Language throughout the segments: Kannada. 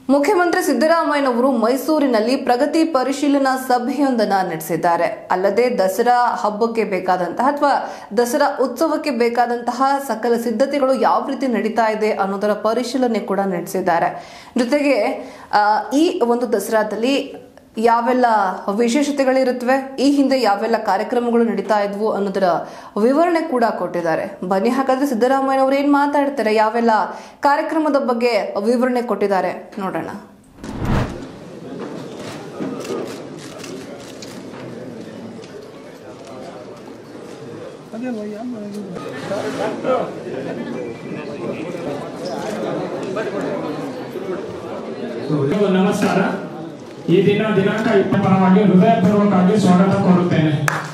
ಮುಖ್ಯಮಂತ್ರಿ ಸಿದ್ದರಾಮಯ್ಯನವರು ಮೈಸೂರಿನಲ್ಲಿ ಪ್ರಗತಿ ಪರಿಶೀಲನಾ ಸಭೆಯೊಂದನ್ನ ನಡೆಸಿದ್ದಾರೆ ಅಲ್ಲದೆ ದಸರಾ ಹಬ್ಬಕ್ಕೆ ಬೇಕಾದಂತಹ ಅಥವಾ ದಸರಾ ಉತ್ಸವಕ್ಕೆ ಬೇಕಾದಂತಹ ಸಕಲ ಸಿದ್ಧತೆಗಳು ಯಾವ ರೀತಿ ನಡೀತಾ ಇದೆ ಅನ್ನೋದರ ಪರಿಶೀಲನೆ ಕೂಡ ನಡೆಸಿದ್ದಾರೆ ಜೊತೆಗೆ ಆ, ಈ ಒಂದು ದಸರಾದಲ್ಲಿ ಯಾವೆಲ್ಲ ವಿಶೇಷತೆಗಳಿರುತ್ತವೆ ಈ ಹಿಂದೆ ಯಾವೆಲ್ಲ ಕಾರ್ಯಕ್ರಮಗಳು ನಡೀತಾ ಇದ್ವು ಅನ್ನೋದರ ವಿವರಣೆ ಕೂಡ ಕೊಟ್ಟಿದ್ದಾರೆ ಬನ್ನಿ ಹಾಗಾದ್ರೆ ಸಿದ್ದರಾಮಯ್ಯನವರು ಏನ್ ಮಾತಾಡ್ತಾರೆ ಯಾವೆಲ್ಲ ಕಾರ್ಯಕ್ರಮದ ಬಗ್ಗೆ ವಿವರಣೆ ಕೊಟ್ಟಿದ್ದಾರೆ ನೋಡೋಣ ಎಲ್ರಿಗೂ ನಮಸ್ಕಾರ ಈ ದಿನ ದಿನಾಂಕ ಇಪ್ಪತ್ತರವಾಗಿ ಹೃದಯಪೂರ್ವಕವಾಗಿ ಸ್ವಾಗತ ಕೋರುತ್ತೇನೆ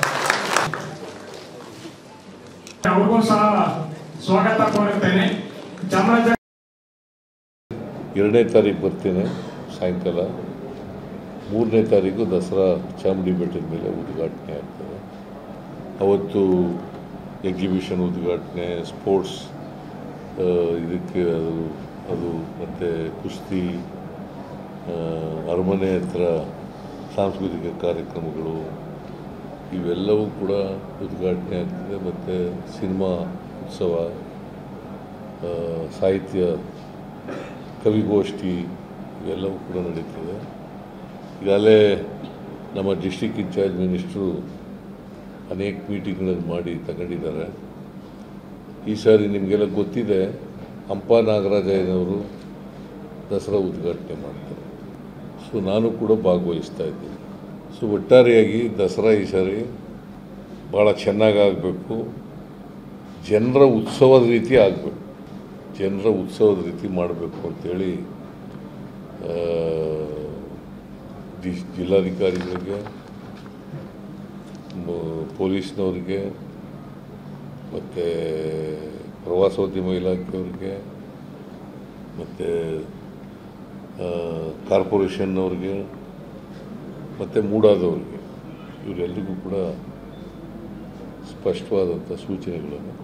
ಅವ್ರಿಗೂ ಸಹ ಸ್ವಾಗತ ಕೋರುತ್ತೇನೆ ಚಾಮರಾಜ ಎರಡನೇ ತಾರೀಕು ಬರ್ತೇನೆ ಸಾಯಂಕಾಲ ಮೂರನೇ ತಾರೀಕು ದಸರಾ ಚಾಮುಂಡಿ ಬೆಟ್ಟದ ಮೇಲೆ ಉದ್ಘಾಟನೆ ಆಗ್ತದೆ ಅವತ್ತು ಎಕ್ಸಿಬಿಷನ್ ಉದ್ಘಾಟನೆ ಸ್ಪೋರ್ಟ್ಸ್ ಆ, ಇದಕ್ಕೆ ಅದು ಅದು ಮತ್ತು ಕುಸ್ತಿ ಆ, ಅರಮನೆ ಹತ್ರ ಸಾಂಸ್ಕೃತಿಕ ಕಾರ್ಯಕ್ರಮಗಳು ಇವೆಲ್ಲವೂ ಕೂಡ ಉದ್ಘಾಟನೆ ಆಗ್ತದೆ ಮತ್ತು ಸಿನಿಮಾ ಉತ್ಸವ ಆ, ಸಾಹಿತ್ಯ ಕವಿಗೋಷ್ಠಿ ಇವೆಲ್ಲವೂ ಕೂಡ ನಡೀತದೆ ಈಗಾಗಲೇ ನಮ್ಮ ಡಿಸ್ಟಿಕ್ ಇನ್ಚಾರ್ಜ್ ಮಿನಿಸ್ಟ್ರು ಅನೇಕ ಮೀಟಿಂಗ್ಗಳನ್ನು ಮಾಡಿ ತಗೊಂಡಿದ್ದಾರೆ ಈ ಸಾರಿ ನಿಮಗೆಲ್ಲ ಗೊತ್ತಿದೆ ಹಂಪ ನಾಗರಾಜಯ್ಯನವರು ದಸರಾ ಉದ್ಘಾಟನೆ ಮಾಡ್ತಾರೆ ಸೊ ನಾನು ಕೂಡ ಭಾಗವಹಿಸ್ತಾ ಇದ್ದೀನಿ ಸೊ ಒಟ್ಟಾರೆಯಾಗಿ ದಸರಾ ಈ ಸಾರಿ ಭಾಳ ಚೆನ್ನಾಗಿ ಆಗಬೇಕು ಜನರ ಉತ್ಸವದ ರೀತಿ ಆಗಬೇಕು ಜನರ ಉತ್ಸವದ ರೀತಿ ಮಾಡಬೇಕು ಅಂತೇಳಿ ಆ, ಡಿ- ಜಿಲ್ಲಾಧಿಕಾರಿಗಳಿಗೆ ಮ- ಪೊಲೀಸ್ನವ್ರಿಗೆ ಮತ್ತು ಪ್ರವಾಸೋದ್ಯಮ ಇಲಾಖೆಯವ್ರಿಗೆ ಮತ್ತು ಕಾರ್ಪೊರೇಷನ್ನವ್ರಿಗೆ ಮತ್ತು ಮೂಡಾದವ್ರಿಗೆ ಇವರೆಲ್ಲರಿಗೂ ಕೂಡ ಸ್ಪಷ್ಟವಾದಂಥ ಸೂಚನೆಗಳನ್ನು